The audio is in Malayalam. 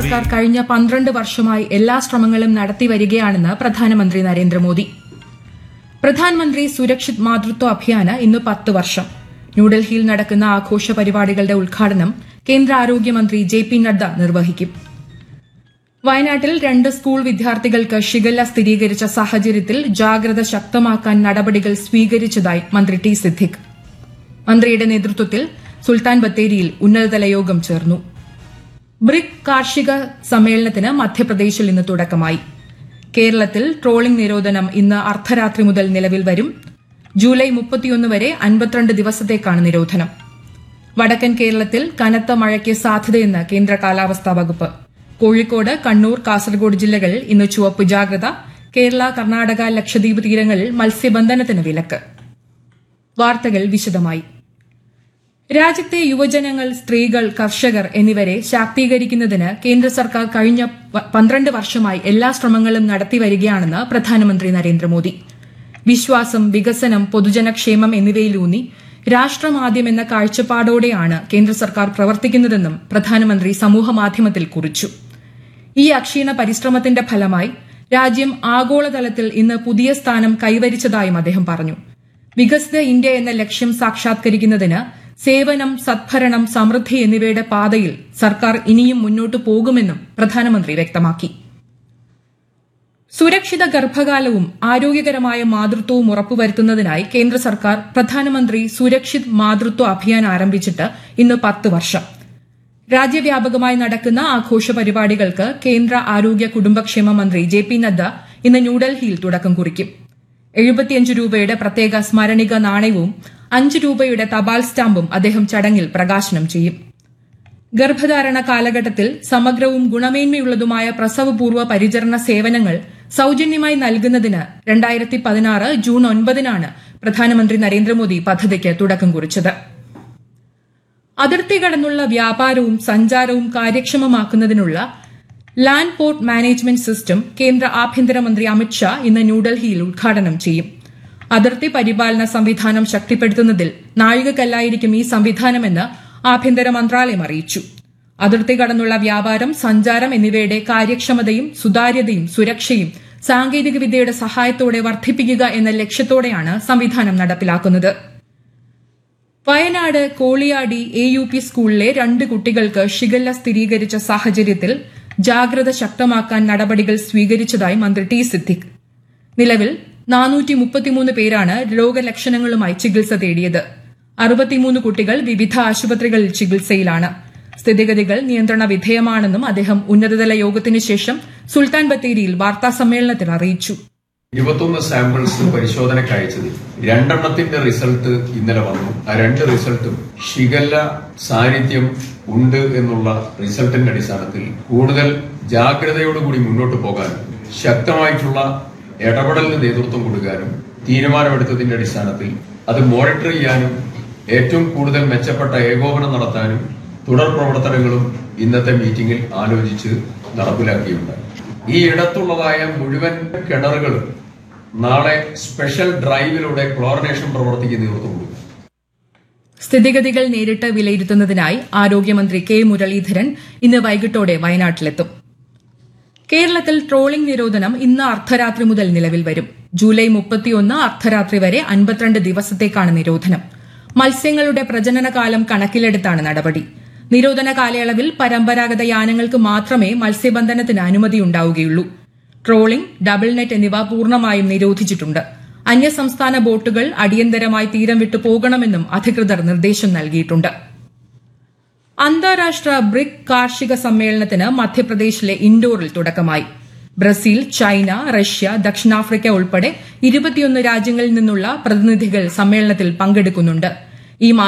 സർക്കാർ കഴിഞ്ഞ പന്ത്രണ്ട് വർഷമായി എല്ലാ ശ്രമങ്ങളും നടത്തിവരികയാണെന്ന് പ്രധാനമന്ത്രി നരേന്ദ്രമോദി പ്രധാനമന്ത്രി സുരക്ഷിത് മാതൃത്വ അഭിയാന് ഇന്ന് പത്ത് വർഷം ന്യൂഡൽഹിയിൽ നടക്കുന്ന ആഘോഷ പരിപാടികളുടെ ഉദ്ഘാടനം കേന്ദ്ര ആരോഗ്യമന്ത്രി ജെ പി നദ്ദ നിർവഹിക്കും വയനാട്ടിൽ രണ്ട് സ്കൂൾ വിദ്യാർത്ഥികൾക്ക് ഷിഗല്ല സ്ഥിരീകരിച്ച സാഹചര്യത്തിൽ ജാഗ്രത ശക്തമാക്കാൻ നടപടികൾ സ്വീകരിച്ചതായി മന്ത്രി ടി സിദ്ദിഖ് മന്ത്രിയുടെ നേതൃത്വത്തിൽ സുൽത്താൻ ബത്തേരിയിൽ ഉന്നതതല യോഗം ചേർന്നു ബ്രിക് കാർഷിക സമ്മേളനത്തിന് മധ്യപ്രദേശിൽ ഇന്ന് തുടക്കമായി കേരളത്തിൽ ട്രോളിംഗ് നിരോധനം ഇന്ന് അർദ്ധരാത്രി മുതൽ നിലവിൽ വരും ജൂലൈ മുപ്പത്തിയൊന്ന് വരെ അൻപത്തിരണ്ട് ദിവസത്തേക്കാണ് നിരോധനം വടക്കൻ കേരളത്തിൽ കനത്ത മഴയ്ക്ക് സാധ്യതയെന്ന് കേന്ദ്ര കാലാവസ്ഥാ വകുപ്പ് കോഴിക്കോട് കണ്ണൂർ കാസർഗോഡ് ജില്ലകളിൽ ഇന്ന് ചുവപ്പ് ജാഗ്രത കേരള കർണാടക ലക്ഷദ്വീപ് തീരങ്ങളിൽ മത്സ്യബന്ധനത്തിന് വിലക്ക് വാർത്തകൾ വിശദമായി രാജ്യത്തെ യുവജനങ്ങൾ സ്ത്രീകൾ കർഷകർ എന്നിവരെ ശാക്തീകരിക്കുന്നതിന് കേന്ദ്ര സർക്കാർ കഴിഞ്ഞ പ- പന്ത്രണ്ട് വർഷമായി എല്ലാ ശ്രമങ്ങളും നടത്തിവരികയാണെന്ന് പ്രധാനമന്ത്രി നരേന്ദ്രമോദി വിശ്വാസം വികസനം പൊതുജനക്ഷേമം എന്നിവയിലൂന്നി രാഷ്ട്രമാദ്യം എന്ന കാഴ്ചപ്പാടോടെയാണ് കേന്ദ്ര സർക്കാർ പ്രവർത്തിക്കുന്നതെന്നും പ്രധാനമന്ത്രി സമൂഹമാധ്യമത്തിൽ കുറിച്ചു ഈ അക്ഷീണ പരിശ്രമത്തിന്റെ ഫലമായി രാജ്യം ആഗോളതലത്തിൽ ഇന്ന് പുതിയ സ്ഥാനം കൈവരിച്ചതായും അദ്ദേഹം പറഞ്ഞു വികസിത ഇന്ത്യ എന്ന ലക്ഷ്യം സാക്ഷാത്കരിക്കുന്നതിന് സേവനം സദ്ഭരണം സമൃദ്ധി എന്നിവയുടെ പാതയിൽ സർക്കാർ ഇനിയും മുന്നോട്ടു പോകുമെന്നും പ്രധാനമന്ത്രി വ്യക്തമാക്കി സുരക്ഷിത ഗർഭകാലവും ആരോഗ്യകരമായ മാതൃത്വവും ഉറപ്പുവരുത്തുന്നതിനായി കേന്ദ്ര സർക്കാർ പ്രധാനമന്ത്രി സുരക്ഷിത് മാതൃത്വ അഭിയാൻ ആരംഭിച്ചിട്ട് ഇന്ന് പത്ത് വർഷം രാജ്യവ്യാപകമായി നടക്കുന്ന ആഘോഷ പരിപാടികൾക്ക് കേന്ദ്ര ആരോഗ്യ കുടുംബക്ഷേമ മന്ത്രി ജെ പി നദ്ദ ഇന്ന് ന്യൂഡൽഹിയിൽ തുടക്കം കുറിക്കും എഴുപത്തിയഞ്ച് രൂപയുടെ പ്രത്യേക സ്മരണിക നാണയവും അഞ്ച് രൂപയുടെ തപാൽ സ്റ്റാമ്പും അദ്ദേഹം ചടങ്ങിൽ പ്രകാശനം ചെയ്യും ഗർഭധാരണ കാലഘട്ടത്തിൽ സമഗ്രവും ഗുണമേന്മയുള്ളതുമായ പ്രസവപൂർവ്വ പരിചരണ സേവനങ്ങൾ സൌജന്യമായി നൽകുന്നതിന് രണ്ടായിരത്തി പതിനാറ് ജൂൺ ഒൻപതിനാണ് പ്രധാനമന്ത്രി നരേന്ദ്രമോദി പദ്ധതിക്ക് തുടക്കം കുറിച്ചത് അതിർത്തി കടന്നുള്ള വ്യാപാരവും സഞ്ചാരവും കാര്യക്ഷമമാക്കുന്നതിനുള്ള ലാൻഡ് പോർട്ട് മാനേജ്മെന്റ് സിസ്റ്റം കേന്ദ്ര ആഭ്യന്തരമന്ത്രി അമിത്ഷാ ഇന്ന് ന്യൂഡൽഹിയിൽ ഉദ്ഘാടനം ചെയ്യും അതിർത്തി പരിപാലന സംവിധാനം ശക്തിപ്പെടുത്തുന്നതിൽ നാഴികക്കല്ലായിരിക്കും ഈ സംവിധാനമെന്ന് ആഭ്യന്തര മന്ത്രാലയം അറിയിച്ചു അതിർത്തി കടന്നുള്ള വ്യാപാരം സഞ്ചാരം എന്നിവയുടെ കാര്യക്ഷമതയും സുതാര്യതയും സുരക്ഷയും സാങ്കേതികവിദ്യയുടെ സഹായത്തോടെ വർദ്ധിപ്പിക്കുക എന്ന ലക്ഷ്യത്തോടെയാണ് സംവിധാനം നടപ്പിലാക്കുന്നത് Wayanad Koliyadi A U P സ്കൂളിലെ രണ്ട് കുട്ടികൾക്ക് ഷിഗല്ല സ്ഥിരീകരിച്ച സാഹചര്യത്തിൽ ജാഗ്രത ശക്തമാക്കാൻ നടപടികൾ സ്വീകരിച്ചതായി മന്ത്രി ടി സിദ്ദിഖ് നിലവിൽ നാനൂറ്റി മുപ്പത്തിമൂന്ന് പേരാണ് രോഗലക്ഷണങ്ങളുമായി ചികിത്സ തേടിയത് അറുപത്തിമൂന്ന് കുട്ടികൾ വിവിധ ആശുപത്രികളിൽ ചികിത്സയിലാണ് സ്ഥിതിഗതികൾ നിയന്ത്രണ വിധേയമാണെന്നും അദ്ദേഹം ഉന്നതതല യോഗത്തിനു ശേഷം സുൽത്താൻ ബത്തേരിയിൽ വാർത്താസമ്മേളനത്തിൽ അറിയിച്ചു ഇരുപത്തൊന്ന് സാമ്പിൾസ് പരിശോധനയ്ക്ക് അയച്ചത് രണ്ടെണ്ണത്തിന്റെ റിസൾട്ട് ഇന്നലെ വന്നു ആ രണ്ട് റിസൾട്ടും ഷിഗല്ല സാന്നിധ്യം ഉണ്ട് എന്നുള്ള റിസൾട്ടിന്റെ അടിസ്ഥാനത്തിൽ കൂടുതൽ ജാഗ്രതയോടുകൂടി മുന്നോട്ട് പോകാനും ശക്തമായിട്ടുള്ള ഇടപെടലിന് നേതൃത്വം കൊടുക്കാനും തീരുമാനമെടുത്തതിന്റെ അടിസ്ഥാനത്തിൽ അത് മോണിറ്റർ ചെയ്യാനും ഏറ്റവും കൂടുതൽ മെച്ചപ്പെട്ട ഏകോപനം നടത്താനും തുടർ പ്രവർത്തനങ്ങളും ഇന്നത്തെ മീറ്റിംഗിൽ ആലോചിച്ച് നടപ്പിലാക്കിയുണ്ടായി ഈ ഇടത്തുള്ളതായ മുഴുവൻ കിണറുകളും നാളെ സ്പെഷ്യൽ ഡ്രൈവിലൂടെ ക്ലോറിനേഷൻ പ്രവർത്തിക്ക് നേതൃത്വം കൊടുക്കും സ്ഥിതിഗതികൾ നേരിട്ട് വിലയിരുത്തുന്നതിനായി ആരോഗ്യമന്ത്രി കെ മുരളീധരൻ ഇന്ന് വൈകിട്ടോടെ വയനാട്ടിലെത്തും കേരളത്തിൽ ട്രോളിംഗ് നിരോധനം ഇന്ന് അർദ്ധരാത്രി മുതൽ നിലവിൽ വരും ജൂലൈ മുപ്പത്തിയൊന്ന് അർദ്ധരാത്രി വരെ അൻപത്തിരണ്ട് ദിവസത്തേക്കാണ് നിരോധനം മത്സ്യങ്ങളുടെ പ്രജനനകാലം കണക്കിലെടുത്താണ് നടപടി നിരോധന കാലയളവിൽ പരമ്പരാഗത യാനങ്ങൾക്ക് മാത്രമേ മത്സ്യബന്ധനത്തിന് അനുമതിയുണ്ടാവുകയുള്ളൂ ട്രോളിംഗ് ഡബിൾ നെറ്റ് എന്നിവ പൂർണ്ണമായും നിരോധിച്ചിട്ടുണ്ട് അന്യസംസ്ഥാന ബോട്ടുകൾ അടിയന്തരമായി തീരം വിട്ടു പോകണമെന്നും അധികൃതർ നിർദ്ദേശം നൽകിയിട്ടുണ്ട് അന്താരാഷ്ട്ര ബ്രിക് കാർഷിക സമ്മേളനത്തിന് മധ്യപ്രദേശിലെ ഇൻഡോറിൽ തുടക്കമായി ബ്രസീൽ ചൈന റഷ്യ ദക്ഷിണാഫ്രിക്ക ഉൾപ്പെടെ ഇരുപത്തിയൊന്ന് രാജ്യങ്ങളിൽ നിന്നുള്ള പ്രതിനിധികൾ സമ്മേളനത്തിൽ പങ്കെടുക്കുന്നുണ്ട് ഈ മാസം